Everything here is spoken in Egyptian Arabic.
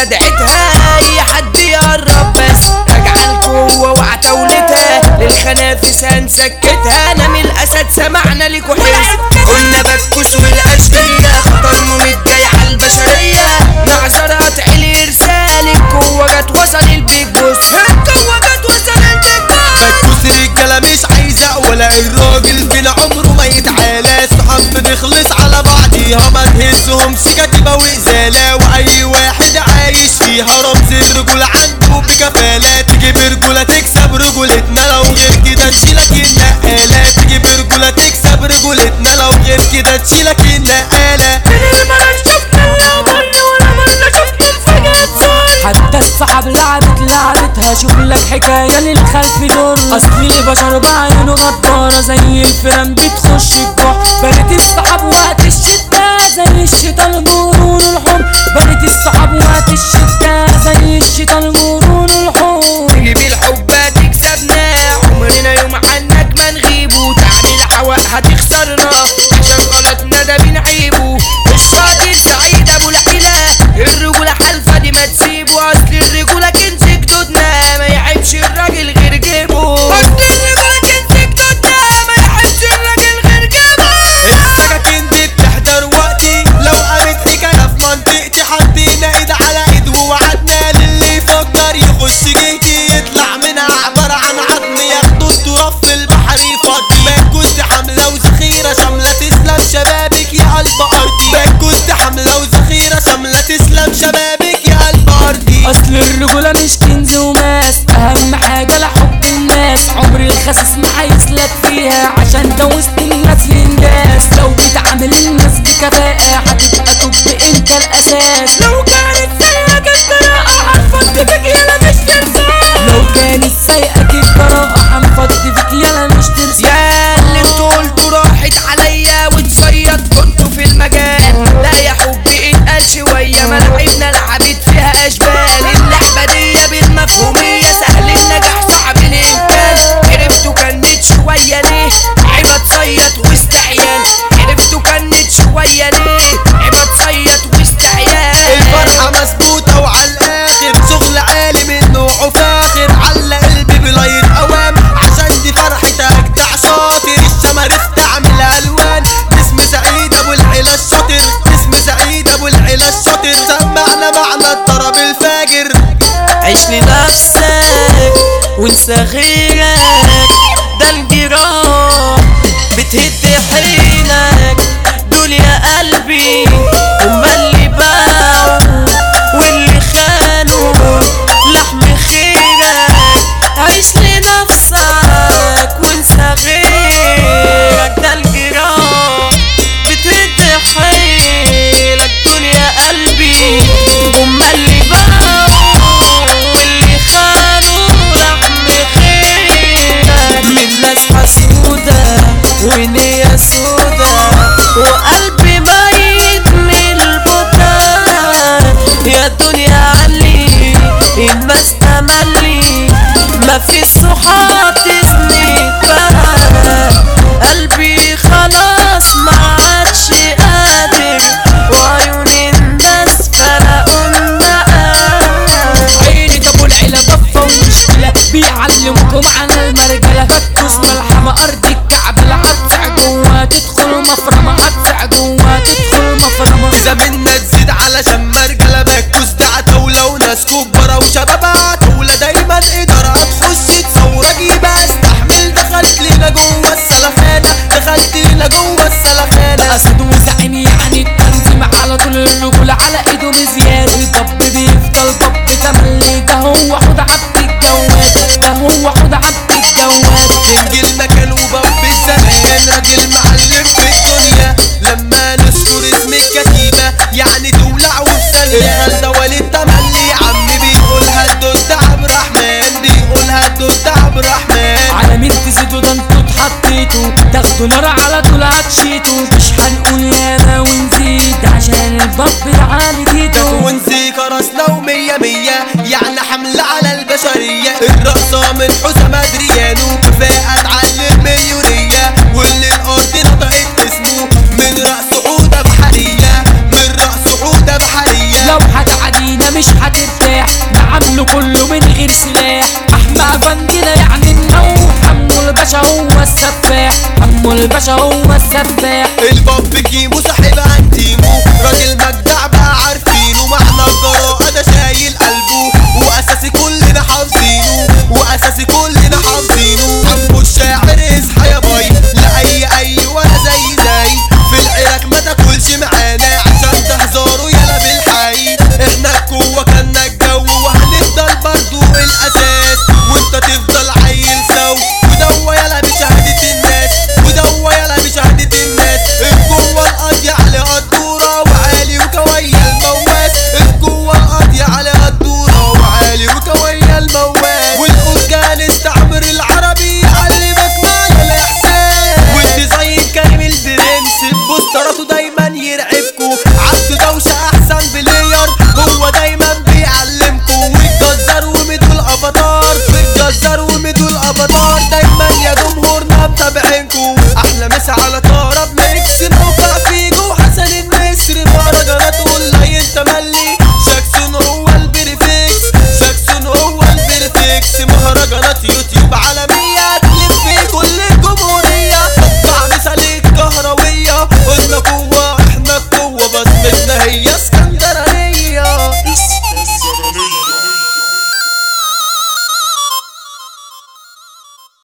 جدعتها اي حد يقرب بس راجعه القوه وعتاولتها للخنافس هنسكتها انا من الاسد سمعنا ليكوا حس قلنا بكوس والاشقيه خطر مميت جاي على البشريه نعذرها تعلي ارسال القوه جت وصل البيج بوس القوه جت وصل البيج بوس بتبص رجاله مش عايزة ولا الراجل فينا عمره ما يتعالى صحاب بنخلص على بعضيها ما تهزهمش كتيبة وإزالة وأي واحد عايش فيها رمز الرجولة عنده بكفالة تيجي برجولة تكسب رجولتنا لو غير كده نشيلك النقالة تيجي برجولة تكسب رجولتنا لو غير كده تشيلك النقالة حتى الصعب لعبت لعبتها شوف لك حكاية للخلف دور اصل البشر بعينه غدارة زي الفيران بتخش الجوع بنت الصعب وقت الشدة زي الشيطان مرور الحب بنت الصعب وقت الشدة زي الشيطان مرور الحب تيجي بالحب هتكسبنا عمرنا يوم عنك ما نغيب وتعمل حواء هتخسرنا عشان غلطنا ده بنعيبه الشاطر سعيد ابو العيلة الرجولة حلفة دي ما تسيبه اصل الرجولة كنز جدودنا ما يعيبش الراجل غير جيبه اصل الرجولة كنز جدودنا ما يعيبش الراجل غير جيبه السكاكين دي بتحضر وقتي لو قامت حكاية في منطقتي حطينا ايد على ايد ووعدنا للي يفكر يخش جيتي يطلع منها عبارة عن عظم ياخدوا التراب في البحر يفضي باكوت حملة وذخيرة شاملة تسلم شبابك يا قلب ارضي باكوت حملة وذخيرة شاملة تسلم شبابك يا قلب ارضي اصل الرجولة مش كنز وماس اهم حاجة لحب الناس عمر الخسيس ما هيسلك فيها عشان ده وسط الناس الانجاز لو بتعامل الناس بكفاءة هتبقى طب انت الاساس لو كانت سيئك الجراءة هنفض فيك يلا مش تنساها لو كانت سيئك الجراءة هنفض فيك يلا مش تنساها يا اللي انتوا قلتوا راحت عليا وتصيد كنتوا في المجال لا يا حبي اتقل شوية ملاعبنا لعبت فيها اشبال اللعبة دي بالمفهومية سهل النجاح صعب الانتاج عرفتوا كنت شوية ليه عيبة تصيد وسط عيال عرفتوا كنت شوية ليه عيبة تصيد وسط عيال الفرحة مسبوطة وعلى الآخر شغل عالي من نوعه فاخر علق قلبي بلايت أوام عشان دي فرحة أجدع شاطر الشماريخ تعمل ألوان اسم سعيد أبو العلا الشاطر اسم سعيد أبو العلا الشاطر سمعنا معنى الطرب الفاجر عيش لنفسك وانسى غيرك ده الجيران بتهد حينك دول يا قلبي هما اللي باعوا واللي خانوا لحم خيرك عيش لنفسك وانسى غيرك ده الجيران بتهد حيلك دول يا قلبي هما اللي باعوا واللي خانوا لحم خيرك من ناس حسودة ونية سودة وقلبي ميت من البكاء يا دنيا علي الناس تملي ما في صحاب تسند بها قلبي خلاص ما عادش قادر وعيون الناس فرقونا عيني ابو العيلة ضفة ومشكلة بيعلمكم على المرجلة فتوس ملحمة أرض الكعبة هتسع جوا تدخل مفرمة هتسع جوا تدخل مفرمة إذا منا تزيد علشان مرجلة باكوس ده عتاولة وناس كبرة وشباب عتاولة دايما إدارة تخش تصورك يبقى استحمل دخلت لينا جوه السلخانة دخلت لينا جوه السلخانة أسد وزعيم يعني التنظيم على طول الرجولة على إيده بزيادة الضب بيفضل ضب تملي ده هو حوض عبد الجواد ده هو حوض عبد الجواد انجيل مكان وباب الزمان راجل معلم في الدنيا لما نذكر اسم الكتيبة يعني تولع وفي ثانية ده وليد تملي يا عم بيقولها الدود عبد الرحمن بيقولها الدود عبد الرحمن على مين تزيدوا ده انتوا اتحطيتوا تاخدوا نار على طول هتشيتوا مش هنقول ياما ونزيد عشان الضب العالي ديتو ونسي كرسنا ومية مية يعني حملة على البشرية الرقصة من حسام أدريانو كفاءة تعلم مليونية واللي الأرض نطقت اسمه من رأس عودة بحرية من رأس عودة بحرية لو هتعدينا مش هت باشا هو